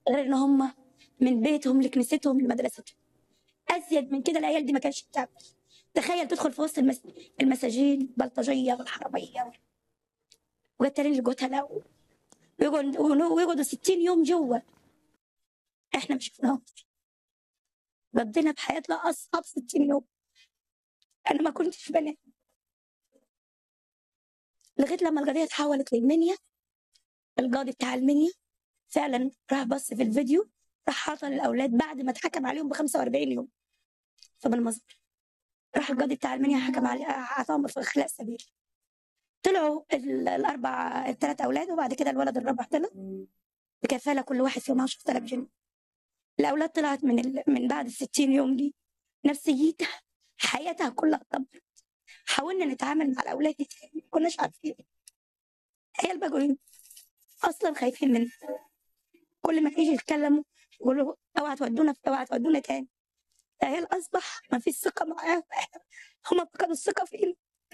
غير ان هم من بيتهم لكنيستهم لمدرستهم ازيد من كده العيال دي ما كانش تعمل تخيل تدخل في وسط المس... المساجين البلطجيه والحراميه وقتلين القتله ويقعدوا ويقعدوا 60 يوم جوه احنا ما شفناهمش قضينا بحياتنا اصعب 60 يوم انا ما كنتش بنام لغايه لما القضيه اتحولت للمنيا القاضي بتاع المنيا فعلا راح بص في الفيديو راح عطى للاولاد بعد ما اتحكم عليهم ب 45 يوم فبالمصدر راح القاضي بتاع المنيا حكم عليه اعطاهم في اخلاء سبيل طلعوا ال- الاربع الثلاث اولاد وبعد كده الولد الرابع طلع بكفاله كل واحد فيهم 10000 جنيه الاولاد طلعت من ال... من بعد ال 60 يوم دي نفسيتها حياتها كلها اتدمرت حاولنا نتعامل مع الاولاد دي تاني ما كناش عارفين عيال بقوا اصلا خايفين مننا كل ما يجي يتكلموا يقولوا اوعى تودونا اوعى تودونا تاني العيال اصبح ما فيش ثقه معاهم هم فقدوا الثقه فينا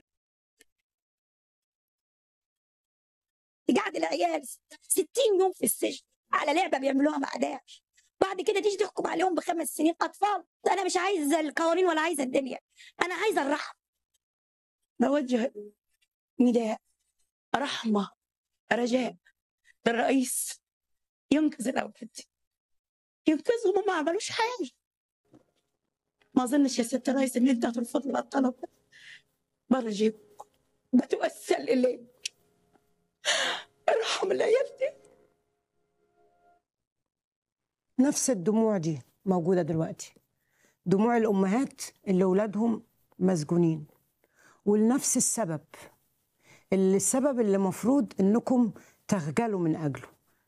قعد العيال 60 يوم في السجن على لعبه بيعملوها مع داعش بعد كده تيجي تحكم عليهم بخمس سنين اطفال انا مش عايزه القوانين ولا عايزه الدنيا انا عايزه الرحمه بوجه نداء رحمه رجاء للرئيس ينقذ الاولاد دي ينقذهم وما عملوش حاجه ما اظنش يا ست الرئيس ان انت هترفض لنا الطلب ده برجيك بتوسل اليك ارحم العيال دي نفس الدموع دي موجودة دلوقتي دموع الأمهات اللي أولادهم مسجونين ولنفس السبب اللي السبب اللي المفروض إنكم تخجلوا من أجله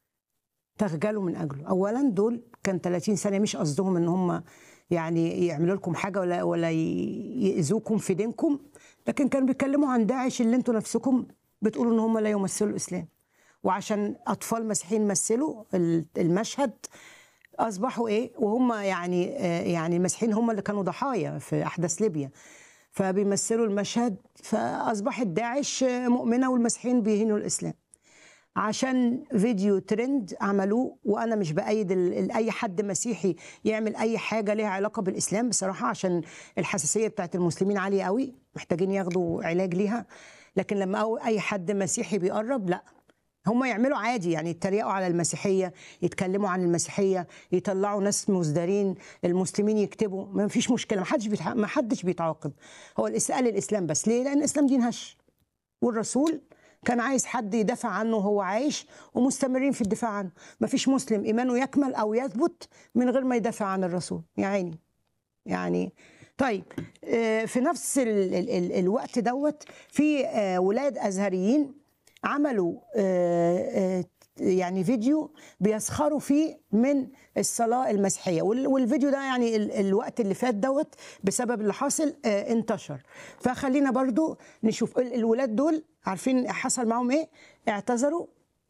تخجلوا من أجله أولا دول كان 30 سنة مش قصدهم إن هم يعني يعملوا لكم حاجة ولا ولا ي- يأذوكم في دينكم لكن كانوا بيتكلموا عن داعش اللي انتوا نفسكم بتقولوا إن هم لا يمثلوا الإسلام وعشان أطفال مسيحيين مثلوا المشهد اصبحوا ايه وهم يعني آه، يعني المسيحيين هم اللي كانوا ضحايا في احداث ليبيا فبيمثلوا المشهد فاصبحت داعش آه، مؤمنه والمسيحيين بيهينوا الاسلام عشان فيديو ترند عملوه وانا مش بايد ال- ال- اي حد مسيحي يعمل اي حاجه ليها علاقه بالاسلام بصراحه عشان الحساسيه بتاعت المسلمين عاليه قوي محتاجين ياخدوا علاج ليها لكن لما أو- اي حد مسيحي بيقرب لا هم يعملوا عادي يعني يتريقوا على المسيحيه يتكلموا عن المسيحيه يطلعوا ناس مزدرين المسلمين يكتبوا ما فيش مشكله ما حدش بيتع... ما حدش بيتعاقب هو الاسئله الاسلام بس ليه لان الاسلام دين هش والرسول كان عايز حد يدافع عنه وهو عايش ومستمرين في الدفاع عنه ما فيش مسلم ايمانه يكمل او يثبت من غير ما يدافع عن الرسول يا عيني يعني طيب آه، في نفس ال ال ال الوقت دوت في آه، ولاد ازهريين عملوا آه، آه، يعني فيديو بيسخروا فيه من الصلاة المسيحية وال- والفيديو ده يعني ال- الوقت اللي فات دوت بسبب اللي حاصل آه، انتشر فخلينا برضو نشوف ال- الولاد دول عارفين حصل معاهم ايه اعتذروا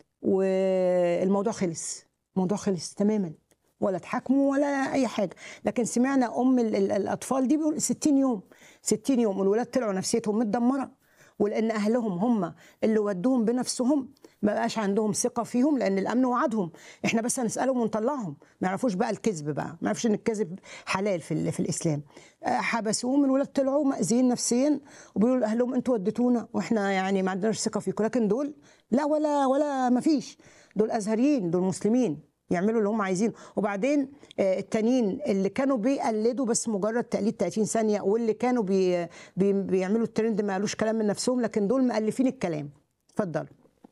والموضوع خلص الموضوع خلص تماما ولا اتحاكموا ولا اي حاجه لكن سمعنا ام ال- ال- الاطفال دي بيقول 60 يوم 60 يوم والولاد طلعوا نفسيتهم متدمره ولان اهلهم هم اللي ودوهم بنفسهم ما بقاش عندهم ثقه فيهم لان الامن وعدهم احنا بس هنسالهم ونطلعهم ما يعرفوش بقى الكذب بقى ما يعرفوش ان الكذب حلال في ال- في الاسلام آه، حبسوهم الولاد طلعوا مأذيين نفسيا وبيقولوا لاهلهم انتوا وديتونا واحنا يعني ما عندناش ثقه فيكم لكن دول لا ولا ولا ما فيش دول ازهريين دول مسلمين يعملوا اللي هم عايزينه وبعدين آه، التانيين اللي كانوا بيقلدوا بس مجرد تقليد 30 ثانيه واللي كانوا بي بي بيعملوا الترند ما قالوش كلام من نفسهم لكن دول مؤلفين الكلام اتفضلوا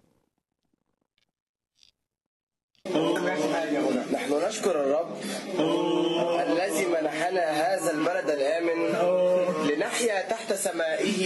نحن نشكر الرب الذي منحنا هذا البلد الآمن لنحيا تحت سمائه